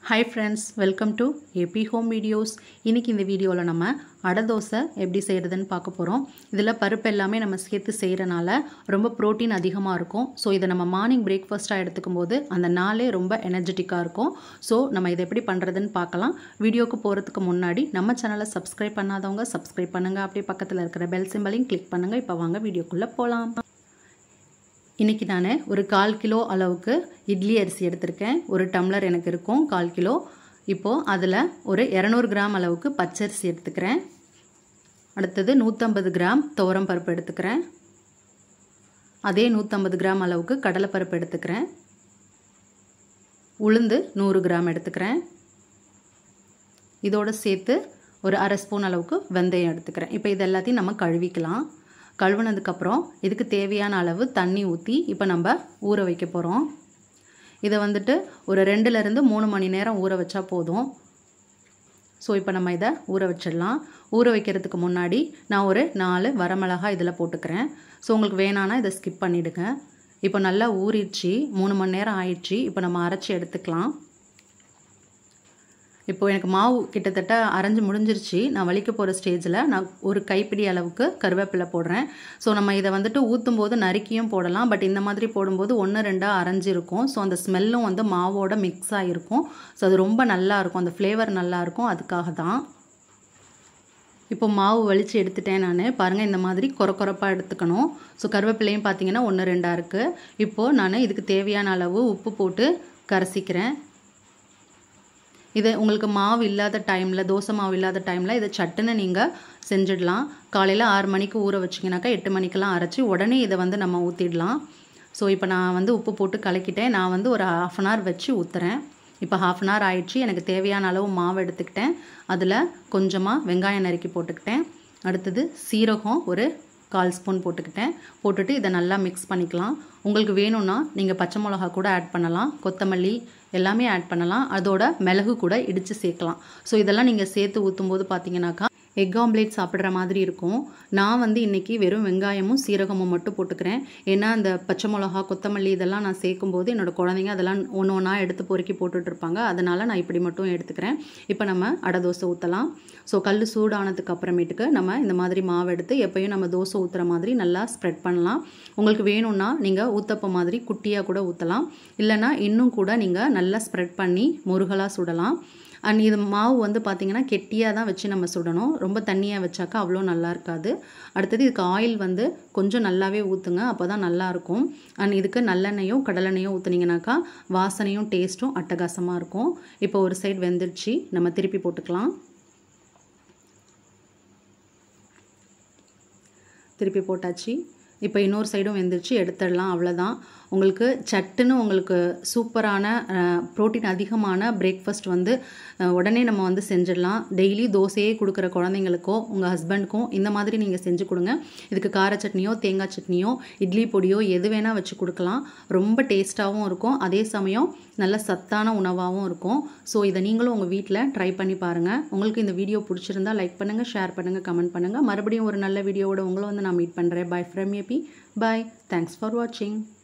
hi friends welcome to AB home videos இன்றைக்கி இந்த வீடியோவில் நம்ம அடை தோசை எப்படி செய்கிறதுன்னு பார்க்க போகிறோம் இதில் பருப்பு எல்லாமே நம்ம சேர்த்து செய்கிறனால ரொம்ப ப்ரோட்டீன் அதிகமாக இருக்கும் ஸோ இதை நம்ம மார்னிங் பிரேக்ஃபாஸ்ட்டாக எடுத்துக்கும் போது அந்த நாளே ரொம்ப எனர்ஜெட்டிக்காக இருக்கும் ஸோ நம்ம இதை எப்படி பண்ணுறதுன்னு பார்க்கலாம் வீடியோக்கு போகிறதுக்கு முன்னாடி நம்ம சேனலை சப்ஸ்கிரைப் பண்ணாதவங்க சப்ஸ்கிரைப் பண்ணுங்கள் அப்படியே பக்கத்தில் இருக்கிற பெல் சிம்பலையும் கிளிக் பண்ணுங்கள் இப்போ வாங்க வீடியோக்குள்ளே போகலாம் இன்றைக்கி நான் ஒரு கால் கிலோ அளவுக்கு இட்லி அரிசி எடுத்திருக்கேன் ஒரு டம்ளர் எனக்கு இருக்கும் கால் கிலோ இப்போது அதில் ஒரு இரநூறு கிராம் அளவுக்கு பச்சரிசி எடுத்துக்கிறேன் அடுத்தது நூற்றம்பது கிராம் துவரம் பருப்பு எடுத்துக்கிறேன் அதே நூற்றம்பது கிராம் அளவுக்கு கடலைப்பருப்பு எடுத்துக்கிறேன் உளுந்து நூறு கிராம் எடுத்துக்கிறேன் இதோடு சேர்த்து ஒரு அரை ஸ்பூன் அளவுக்கு வெந்தயம் எடுத்துக்கிறேன் இப்போ இது எல்லாத்தையும் நம்ம கழுவிக்கலாம் கழுவுனதுக்கப்புறம் இதுக்கு தேவையான அளவு தண்ணி ஊற்றி இப்போ நம்ம ஊற வைக்க போகிறோம் இதை வந்துட்டு ஒரு ரெண்டுலேருந்து மூணு மணி நேரம் ஊற வச்சா போதும் ஸோ இப்போ நம்ம இதை ஊற வச்சிடலாம் ஊற வைக்கிறதுக்கு முன்னாடி நான் ஒரு நாலு வரமிளகா இதில் போட்டுக்கிறேன் ஸோ உங்களுக்கு வேணான்னா இதை ஸ்கிப் பண்ணிவிடுங்க இப்போ நல்லா ஊறிடுச்சு மூணு மணி நேரம் ஆயிடுச்சு இப்போ நம்ம அரைச்சி எடுத்துக்கலாம் இப்போ எனக்கு மாவு கிட்டத்தட்ட அரைஞ்சு முடிஞ்சிருச்சு நான் வலிக்க போகிற ஸ்டேஜில் நான் ஒரு கைப்பிடி அளவுக்கு கருவேப்பிலை போடுறேன் ஸோ நம்ம இதை வந்துட்டு ஊற்றும் போது நறுக்கியும் போடலாம் பட் இந்த மாதிரி போடும்போது ஒன்று ரெண்டாக அரைஞ்சிருக்கும் ஸோ அந்த ஸ்மெல்லும் வந்து மாவோட மிக்ஸ் ஆகிருக்கும் ஸோ அது ரொம்ப நல்லாயிருக்கும் அந்த ஃப்ளேவர் நல்லாயிருக்கும் அதுக்காக தான் இப்போ மாவு வலித்து எடுத்துட்டேன் நான் பாருங்கள் இந்த மாதிரி குறை குறைப்பாக எடுத்துக்கணும் ஸோ கருவேப்பிலையும் பார்த்தீங்கன்னா ஒன்று ரெண்டாக இருக்குது இப்போது நான் இதுக்கு தேவையான அளவு உப்பு போட்டு கரைசிக்கிறேன் இது உங்களுக்கு மாவு இல்லாத டைமில் தோசை மாவு இல்லாத டைமில் இதை சட்டுன்னு நீங்கள் செஞ்சிடலாம் காலையில் ஆறு மணிக்கு ஊற வச்சிங்கனாக்கா எட்டு மணிக்கெல்லாம் அரைச்சி உடனே இதை வந்து நம்ம ஊற்றிடலாம் ஸோ இப்போ நான் வந்து உப்பு போட்டு கலக்கிட்டேன் நான் வந்து ஒரு ஹாஃப் அன் ஹவர் வச்சு ஊற்றுறேன் இப்போ ஹாஃப் அன் ஹவர் ஆயிடுச்சு எனக்கு தேவையான அளவு மாவு எடுத்துக்கிட்டேன் அதில் கொஞ்சமாக வெங்காயம் நறுக்கி போட்டுக்கிட்டேன் அடுத்தது சீரகம் ஒரு கால் ஸ்பூன் போட்டுக்கிட்டேன் போட்டுட்டு இதை நல்லா மிக்ஸ் பண்ணிக்கலாம் உங்களுக்கு வேணும்னா நீங்கள் பச்சை மிளகா கூட ஆட் பண்ணலாம் கொத்தமல்லி எல்லாமே ஆட் பண்ணலாம் அதோட மிளகு கூட இடித்து சேர்க்கலாம் ஸோ இதெல்லாம் நீங்கள் சேர்த்து ஊற்றும் போது பார்த்தீங்கன்னாக்கா எக் ஆம்லேட் சாப்பிட்ற மாதிரி இருக்கும் நான் வந்து இன்றைக்கி வெறும் வெங்காயமும் சீரகமும் மட்டும் போட்டுக்கிறேன் ஏன்னா அந்த பச்சை மிளகா கொத்தமல்லி இதெல்லாம் நான் சேர்க்கும்போது என்னோடய குழந்தைங்க அதெல்லாம் ஒன்று ஒன்றா எடுத்து பொறுக்கி போட்டுட்ருப்பாங்க அதனால் நான் இப்படி மட்டும் எடுத்துக்கிறேன் இப்போ நம்ம அடை தோசை ஊற்றலாம் ஸோ கல் சூடானதுக்கு அப்புறமேட்டுக்கு நம்ம இந்த மாதிரி மாவு எடுத்து எப்போயும் நம்ம தோசை ஊற்றுற மாதிரி நல்லா ஸ்ப்ரெட் பண்ணலாம் உங்களுக்கு வேணும்னா நீங்கள் ஊத்தப்ப மாதிரி குட்டியாக கூட ஊற்றலாம் இல்லைனா இன்னும் கூட நீங்கள் நல்லா ஸ்ப்ரெட் பண்ணி முருகலாக சுடலாம் அண்ட் இது மாவு வந்து பார்த்திங்கன்னா கெட்டியாக தான் வச்சு நம்ம சுடணும் ரொம்ப தண்ணியாக வச்சாக்கா அவ்வளோ நல்லா இருக்காது அடுத்தது இதுக்கு ஆயில் வந்து கொஞ்சம் நல்லாவே ஊற்றுங்க அப்போ தான் நல்லாயிருக்கும் அண்ட் இதுக்கு நல்லெண்ணெயும் கடலெண்ணெயும் ஊற்றுனீங்கனாக்கா வாசனையும் டேஸ்ட்டும் அட்டகாசமாக இருக்கும் இப்போ ஒரு சைடு வெந்துடுச்சு நம்ம திருப்பி போட்டுக்கலாம் திருப்பி போட்டாச்சு இப்போ இன்னொரு சைடும் வெந்துருச்சு எடுத்துடலாம் அவ்வளோதான் உங்களுக்கு சட்டுன்னு உங்களுக்கு சூப்பரான ப்ரோட்டீன் அதிகமான பிரேக்ஃபாஸ்ட் வந்து உடனே நம்ம வந்து செஞ்சிடலாம் டெய்லி தோசையே கொடுக்குற குழந்தைங்களுக்கோ உங்கள் ஹஸ்பண்டுக்கும் இந்த மாதிரி நீங்கள் செஞ்சு கொடுங்க இதுக்கு கார சட்னியோ தேங்காய் சட்னியோ இட்லி பொடியோ எது வேணால் வச்சு கொடுக்கலாம் ரொம்ப டேஸ்ட்டாகவும் இருக்கும் அதே சமயம் நல்ல சத்தான உணவாகவும் இருக்கும் ஸோ இதை நீங்களும் உங்கள் வீட்டில் ட்ரை பண்ணி பாருங்கள் உங்களுக்கு இந்த வீடியோ பிடிச்சிருந்தா லைக் பண்ணுங்கள் ஷேர் பண்ணுங்கள் கமெண்ட் பண்ணுங்கள் மறுபடியும் ஒரு நல்ல வீடியோவோட உங்களை வந்து நான் மீட் பண்ணுறேன் bye from AB boy thanks for வாட்சிங்